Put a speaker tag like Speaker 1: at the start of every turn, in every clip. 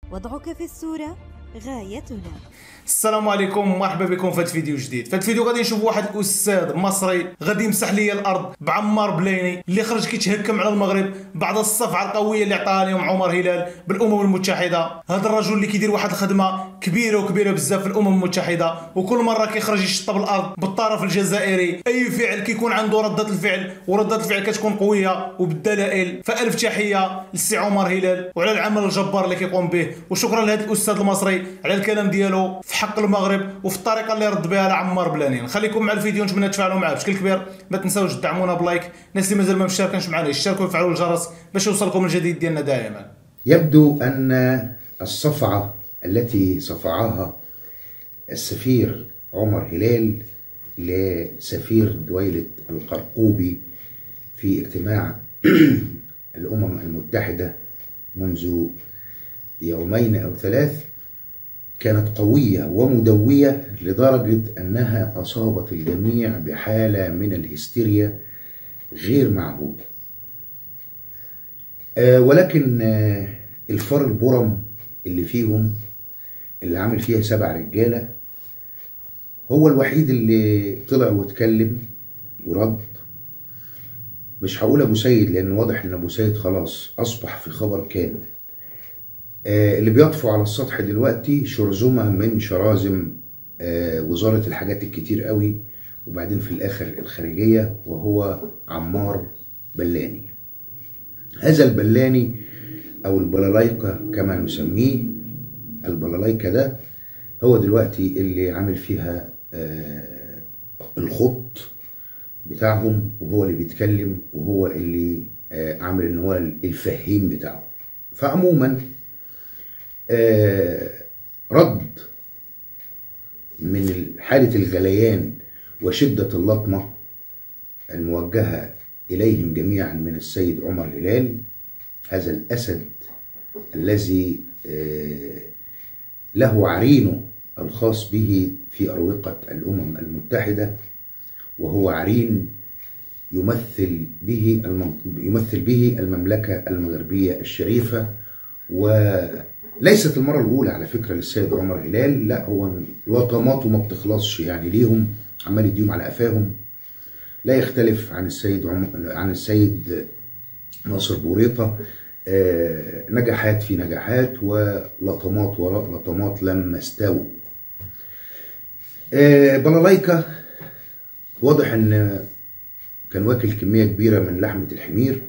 Speaker 1: وضعك في الصورة غايتنا
Speaker 2: السلام عليكم مرحبا بكم في هذا الفيديو جديد في هذا الفيديو غادي نشوف واحد الاستاذ مصري غادي يمسح لي الارض بعمار بليني اللي خرج كيتهكم على المغرب بعد الصفعه القويه اللي عطاها لهم عمر هلال بالامم المتحده هذا الرجل اللي كيدير واحد الخدمه كبيره وكبيره بزاف في الامم المتحده وكل مره كيخرج يشطب الارض بالطرف الجزائري اي فعل كيكون عنده رده الفعل ورده الفعل كتكون قويه وبالدلائل فالف تحيه للسي عمر هلال وعلى العمل الجبار اللي كيقوم به وشكرا لهذا الاستاذ المصري على الكلام ديالو في حق المغرب وفي الطريقه اللي رد بها لعمار بلانين خليكم مع الفيديو نتمنى تفاعلوا معاه بشكل كبير ما تنساوش تدعمونا بلايك الناس اللي مازال ما مشاركينش معنا يشتركوا ويفعلوا الجرس باش يوصلكم الجديد ديالنا دائما
Speaker 3: يبدو أن الصفعة التي صفعها السفير عمر هلال لسفير دويلة القرقوبي في اجتماع الأمم المتحدة منذ يومين أو ثلاث كانت قوية ومدوية لدرجة أنها أصابت الجميع بحالة من الهستيريا غير معهودة آه، ولكن آه، الفار البرم اللي فيهم اللي عامل فيها سبع رجالة هو الوحيد اللي طلع واتكلم ورد مش هقول ابو سيد لان واضح ان ابو سيد خلاص اصبح في خبر كامل آه، اللي بيطفو على السطح دلوقتي شرذمة من شرازم آه، وزارة الحاجات الكتير قوي وبعدين في الآخر الخارجية وهو عمار بلاني هذا البلاني أو البلالايكا كما نسميه البلالايكا ده هو دلوقتي اللي عامل فيها آه، الخط بتاعهم وهو اللي بيتكلم وهو اللي عامل ان هو الفهيم بتاعه فعموما آه، رد من حالة الغليان وشدة اللطمة الموجهة إليهم جميعا من السيد عمر هلال هذا الأسد الذي آه، له عرينه الخاص به في أروقة الأمم المتحدة وهو عرين يمثل به يمثل به المملكة المغربية الشريفة وليست المرة الأولى على فكرة للسيد عمر هلال لا هو لطماته ما بتخلصش يعني ليهم عمال يديهم على قفاهم لا يختلف عن السيد عم... عن السيد ناصر بوريطة آه، نجاحات في نجاحات ولطمات وراء لطمات لما استووا آه، بلالايكا واضح ان كان واكل كمية كبيرة من لحمة الحمير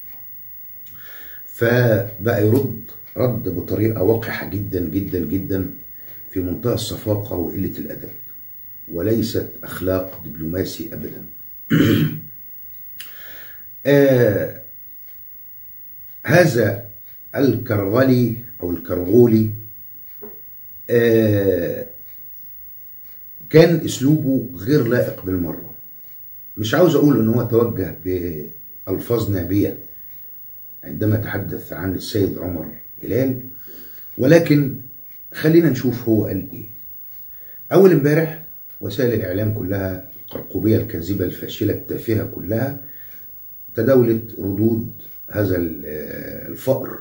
Speaker 3: فبقى يرد رد بطريقة وقحة جدا جدا جدا في منتهى الصفاقة وقلة الأدب وليست أخلاق دبلوماسي أبدا آه هذا الكرغلي أو الكرغولي آه كان أسلوبه غير لائق بالمرة مش عاوز أقول إن هو توجه بألفاظ نابية عندما تحدث عن السيد عمر هلال ولكن خلينا نشوف هو قال ايه اول امبارح وسائل الاعلام كلها القرقوبيه الكاذبه الفاشله التافهه كلها تداولت ردود هذا الفأر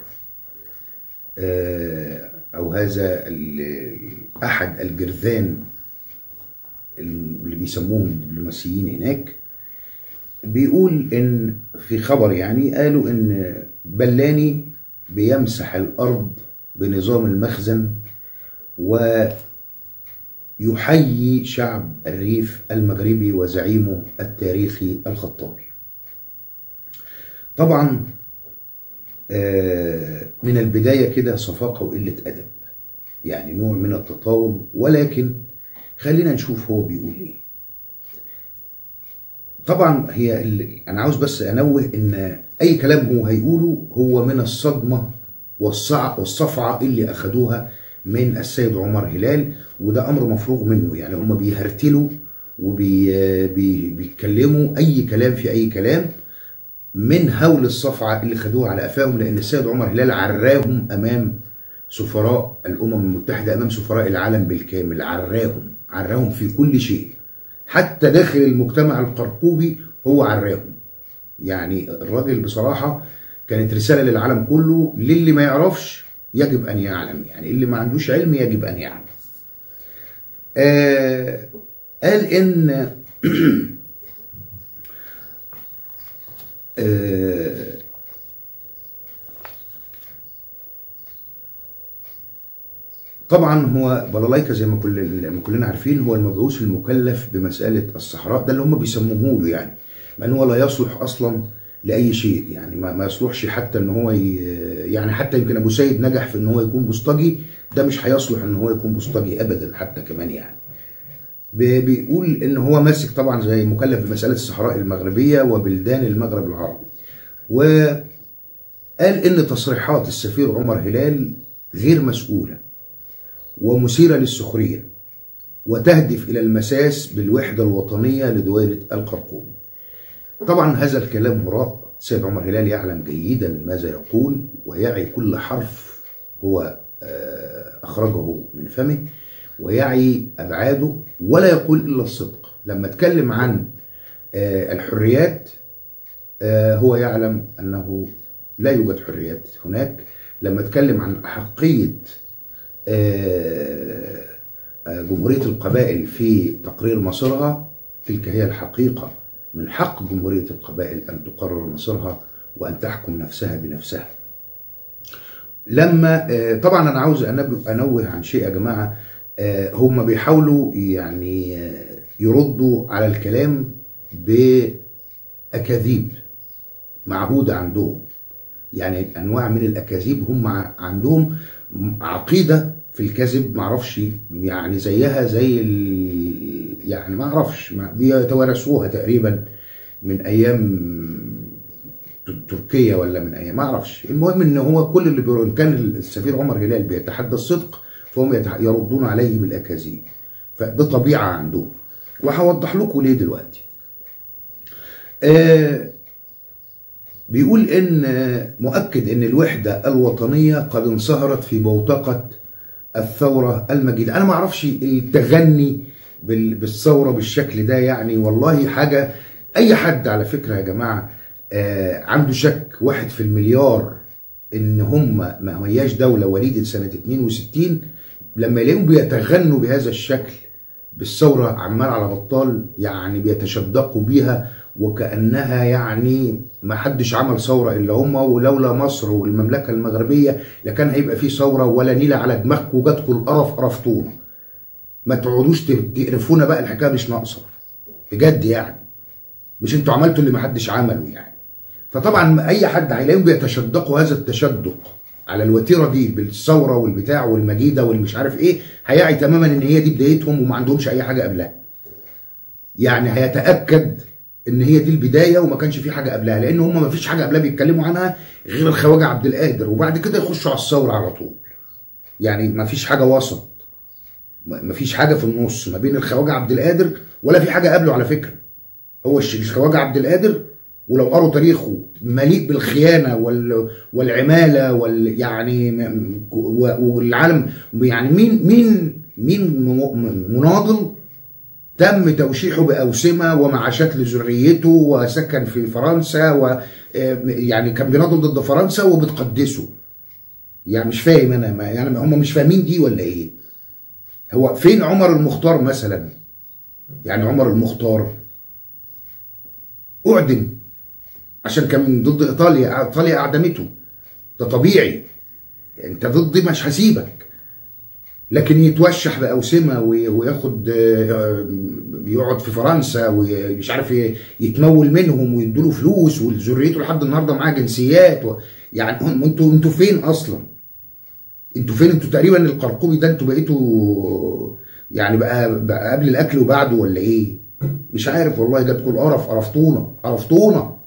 Speaker 3: او هذا احد الجرذان اللي بيسموهم الدبلوماسيين هناك بيقول ان في خبر يعني قالوا ان بلاني بيمسح الارض بنظام المخزن ويحيي شعب الريف المغربي وزعيمه التاريخي الخطابي طبعا من البدايه كده صفاقه وقله ادب يعني نوع من التطاول ولكن خلينا نشوف هو بيقول ايه طبعا هي انا عاوز بس انوه ان اي كلام هو هيقوله هو من الصدمه والصع والصفعه اللي اخذوها من السيد عمر هلال وده امر مفروغ منه يعني هم بيهرتلوا وبيتكلموا اي كلام في اي كلام من هول الصفعه اللي خدوها على قفاهم لان السيد عمر هلال عراهم امام سفراء الامم المتحده امام سفراء العالم بالكامل عراهم عراهم في كل شيء حتى داخل المجتمع القرقوبي هو عراهم يعني الراجل بصراحة كانت رسالة للعالم كله للي ما يعرفش يجب ان يعلم يعني اللي ما عندوش علم يجب ان يعلم آه قال ان آه طبعا هو بلالايكا زي ما كل ما كلنا عارفين هو المبعوث المكلف بمساله الصحراء ده اللي هم بيسموه له يعني مع ان هو لا يصلح اصلا لاي شيء يعني ما, ما يصلحش حتى ان هو ي... يعني حتى يمكن ابو سيد نجح في ان هو يكون بوسطجي ده مش هيصلح ان هو يكون بوسطجي ابدا حتى كمان يعني بي- بيقول ان هو ماسك طبعا زي مكلف بمساله الصحراء المغربيه وبلدان المغرب العربي وقال ان تصريحات السفير عمر هلال غير مسؤوله ومثيره للسخريه وتهدف الى المساس بالوحده الوطنيه لدويله القرقوم طبعا هذا الكلام هراء سيد عمر هلال يعلم جيدا ماذا يقول ويعي كل حرف هو آه، أخرجه من فمه ويعي أبعاده ولا يقول إلا الصدق لما اتكلم عن آه، الحريات آه، هو يعلم أنه لا يوجد حريات هناك لما اتكلم عن أحقية آه، آه، جمهورية القبائل في تقرير مصيرها تلك هي الحقيقة من حق جمهورية القبائل أن تقرر مصيرها وأن تحكم نفسها بنفسها لما آه، طبعا أنا عاوز أنب- أنوه عن شيء يا جماعة آه، هم بيحاولوا يعني آه، يردوا على الكلام بأكاذيب معهودة عندهم يعني انواع من الاكاذيب هم ع- عندهم عقيده في الكذب معرفش يعني زيها زي ال... يعني معرفش ما- بيتوارثوها تقريبا من ايام ت- تركيا ولا من ايام معرفش المهم ان هو كل اللي بيقولوا ان كان السفير عمر هلال بيتحدى الصدق فهم يتح- يردون عليه بالاكاذيب فده طبيعه عندهم وهوضح لكم ليه دلوقتي آه بيقول ان مؤكد ان الوحده الوطنيه قد انصهرت في بوتقه الثوره المجيده انا ما اعرفش التغني بال- بالثوره بالشكل ده يعني والله حاجه اي حد على فكره يا جماعه آه، عنده شك واحد في المليار ان هم ما هياش دوله وليده سنه 62 لما يلاقيهم بيتغنوا بهذا الشكل بالثورة عمال على بطال يعني بيتشدقوا بيها وكأنها يعني ما حدش عمل ثورة إلا هم ولولا مصر والمملكة المغربية لكان هيبقى في ثورة ولا نيلة على دماغكم وجاتكم القرف قرفتونا ما تقعدوش تقرفونا بقى الحكاية مش ناقصة بجد يعني مش انتوا عملتوا اللي ما حدش عمله يعني فطبعا اي حد هيلاقيهم بيتشدقوا هذا التشدق على الوتيره دي بالثوره والبتاع والمجيده والمش عارف ايه هيعي تماما ان هي دي بدايتهم وما عندهمش اي حاجه قبلها. يعني هيتاكد ان هي دي البدايه وما كانش في حاجه قبلها لان هم ما فيش حاجه قبلها بيتكلموا عنها غير الخواجه عبد القادر وبعد كده يخشوا على الثوره على طول. يعني ما فيش حاجه وسط. ما ما فيش حاجه في النص ما بين الخواجه عبد القادر ولا في حاجه قبله على فكره. هو الش- الخواجه عبد القادر ولو قروا تاريخه مليء بالخيانه وال والعماله وال يعني م- و- والعالم يعني مين مين مين م- مناضل تم توشيحه بأوسمة ومعاشات لذريته وسكن في فرنسا و يعني كان بيناضل ضد فرنسا وبتقدسه يعني مش فاهم انا ما يعني هم مش فاهمين دي ولا ايه هو فين عمر المختار مثلا يعني عمر المختار اعدم عشان كان ضد ايطاليا ايطاليا اعدمته ده طبيعي انت ضدي مش هسيبك لكن يتوشح باوسمه وي- وياخد آه، يقعد في فرنسا ومش عارف ي- يتمول منهم ويدوا له فلوس وذريته لحد النهارده معاه جنسيات و... يعني هم- انتوا انتوا فين اصلا؟ انتوا فين انتوا تقريبا القرقوبي ده انتوا بقيتوا يعني بقى, بقى قبل الاكل وبعده ولا ايه؟ مش عارف والله جاتكم القرف قرفتونا قرفتونا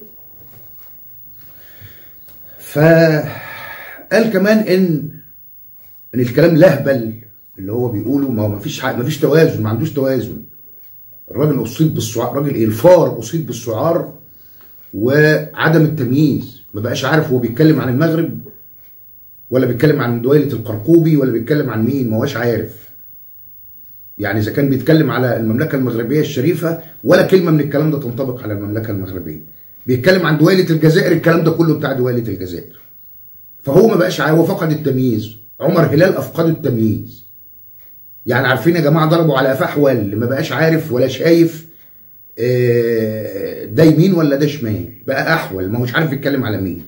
Speaker 3: فقال كمان ان ان الكلام لهبل اللي هو بيقوله ما هو ما فيش ما فيش توازن ما عندوش توازن الراجل اصيب بالسعار راجل إيه؟ الفار اصيب بالسعار وعدم التمييز ما بقاش عارف هو بيتكلم عن المغرب ولا بيتكلم عن دويلة القرقوبي ولا بيتكلم عن مين ما هوش عارف يعني اذا كان بيتكلم على المملكه المغربيه الشريفه ولا كلمه من الكلام ده تنطبق على المملكه المغربيه بيتكلم عن دويلة الجزائر الكلام ده كله بتاع دويلة الجزائر فهو ما بقاش عارف هو فقد التمييز عمر هلال افقد التمييز يعني عارفين يا جماعه ضربوا على قفاه حوال ما بقاش عارف ولا شايف آه، ده يمين ولا ده شمال بقى احول ما هوش عارف يتكلم على مين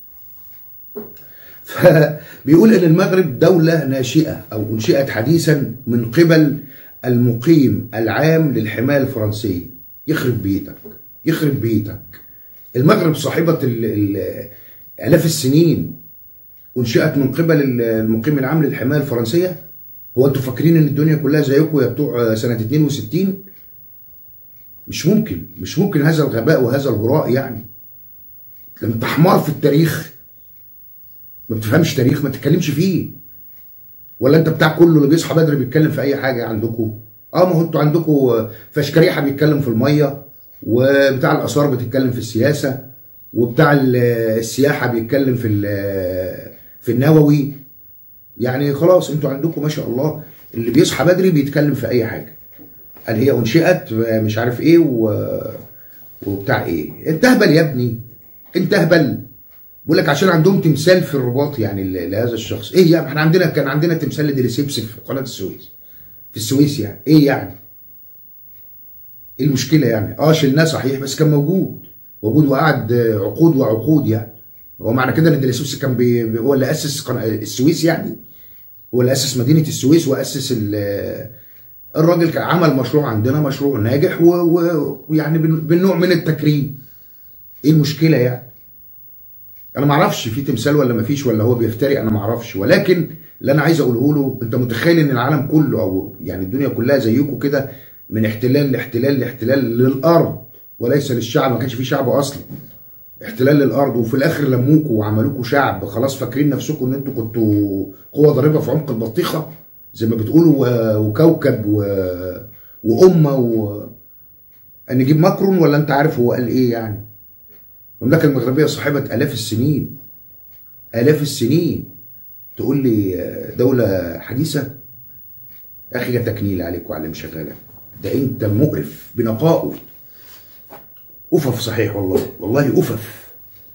Speaker 3: فبيقول ان المغرب دوله ناشئه او انشئت حديثا من قبل المقيم العام للحمايه الفرنسيه يخرب بيتك يخرب بيتك المغرب صاحبه ال- ال- الاف السنين انشئت من قبل المقيم العام للحمايه الفرنسيه هو انتوا فاكرين ان الدنيا كلها زيكم يا بتوع سنه 62 مش ممكن مش ممكن هذا الغباء وهذا الهراء يعني ده انت حمار في التاريخ ما بتفهمش تاريخ ما تتكلمش فيه ولا انت بتاع كله اللي بيصحى بدري بيتكلم في اي حاجه عندكم اه ما هو انتوا عندكم فشكريحه بيتكلم في الميه وبتاع الاثار بتتكلم في السياسه وبتاع ال- السياحه بيتكلم في ال- في النووي يعني خلاص انتوا عندكم ما شاء الله اللي بيصحى بدري بيتكلم في اي حاجه قال هي انشئت مش عارف ايه و... وبتاع ايه انت اهبل يا ابني انت اهبل بقول لك عشان عندهم تمثال في الرباط يعني ل- لهذا الشخص ايه يعني احنا عندنا كان عندنا تمثال لديليسيبس في قناه السويس في السويس يعني ايه يعني ايه المشكله يعني اه شلناه صحيح بس كان موجود موجود وقعد عقود وعقود يعني هو معنى كده ان ديليسيبس كان بي بي- هو اللي اسس قناة السويس يعني هو اللي اسس مدينه السويس واسس ال- الراجل كان عمل مشروع عندنا مشروع ناجح و- و- ويعني بن- بالنوع من التكريم ايه المشكله يعني انا ما اعرفش في تمثال ولا ما فيش ولا هو بيفتري انا ما اعرفش ولكن اللي انا عايز اقوله له انت متخيل ان العالم كله او يعني الدنيا كلها زيكم كده من احتلال لاحتلال لاحتلال للارض وليس للشعب ما كانش في شعب اصلا احتلال للارض وفي الاخر لموكوا وعملوكوا شعب خلاص فاكرين نفسكم ان انتوا كنتوا قوه ضاربه في عمق البطيخه زي ما بتقولوا و- وكوكب و... وامه و... نجيب ماكرون ولا انت عارف هو قال ايه يعني المملكه المغربيه صاحبه الاف السنين الاف السنين تقول لي دوله حديثه يا اخي ده تكنيل عليك وعلى مشغله ده انت مقرف بنقائه أفف صحيح والله والله أفف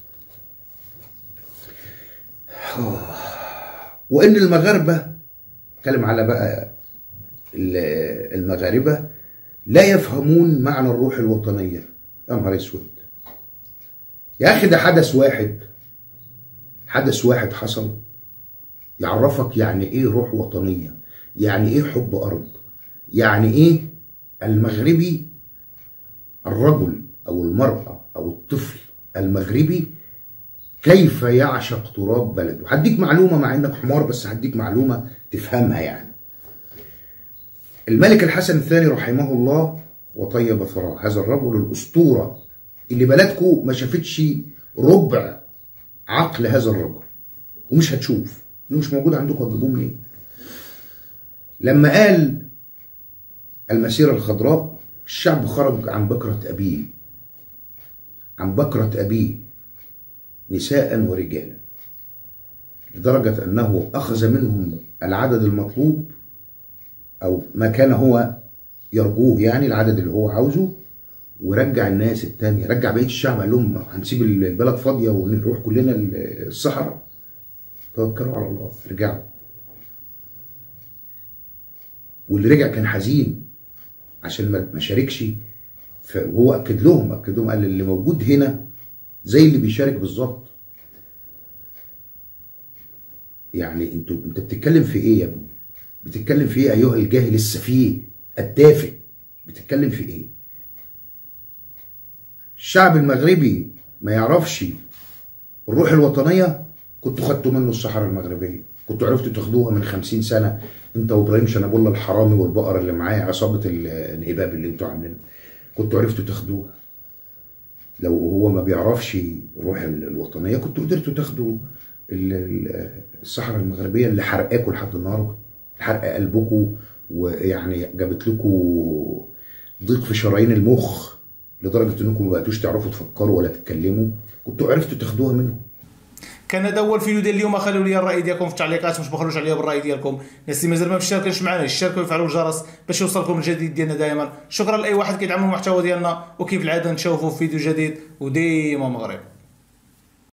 Speaker 3: وإن المغاربة اتكلم على بقى ال- المغاربة لا يفهمون معنى الروح الوطنية يا نهار اسود يا أخي ده حدث واحد حدث واحد حصل يعرفك يعني إيه روح وطنية يعني إيه حب أرض يعني إيه المغربي الرجل او المراه او الطفل المغربي كيف يعشق تراب بلده هديك معلومه مع انك حمار بس هديك معلومه تفهمها يعني الملك الحسن الثاني رحمه الله وطيب ثراه هذا الرجل الاسطوره اللي بلدكم ما شافتش ربع عقل هذا الرجل ومش هتشوف اللي مش موجود عندكم هتجيبوه منين لما قال المسيره الخضراء الشعب خرج عن بكرة أبيه عن بكرة أبيه نساء ورجالا لدرجة أنه أخذ منهم العدد المطلوب أو ما كان هو يرجوه يعني العدد اللي هو عاوزه ورجع الناس التانية رجع بقية الشعب قال لهم هنسيب البلد فاضية ونروح كلنا الصحراء توكلوا على الله رجعوا واللي رجع كان حزين عشان ما ما شاركش ف- وهو اكد لهم اكد لهم قال اللي موجود هنا زي اللي بيشارك بالظبط يعني انتوا انت بتتكلم في ايه يا ابني بتتكلم في ايه ايها الجاهل السفيه التافه بتتكلم في ايه الشعب المغربي ما يعرفش الروح الوطنيه كنتوا خدتوا منه الصحراء المغربيه كنتوا عرفتوا تاخدوها من خمسين سنه انت وابراهيم شنبوله الحرامي والبقر اللي معاه عصابه ال- الهباب اللي انتوا عاملينها كنتوا عرفتوا تاخدوها لو هو ما بيعرفش الروح ال- الوطنيه كنتوا قدرتوا تاخدوا ال- ال- الصحراء المغربيه اللي حرقاكوا لحد النهارده حرق قلبكم ويعني جابت لكم ضيق في شرايين المخ لدرجه انكم ما بقيتوش تعرفوا تفكروا ولا تتكلموا كنتوا عرفتوا تاخدوها منهم
Speaker 2: كان هذا هو الفيديو ديال اليوم خلوا لي الراي ديالكم في التعليقات باش ما تبخلوش عليا بالراي ديالكم الناس اللي مازال ما مشتركينش معنا يشتركوا ويفعلوا الجرس باش يوصلكم الجديد ديالنا دائما شكرا لاي واحد كيدعم المحتوى ديالنا وكيف العاده نشوفوا في فيديو جديد وديما مغرب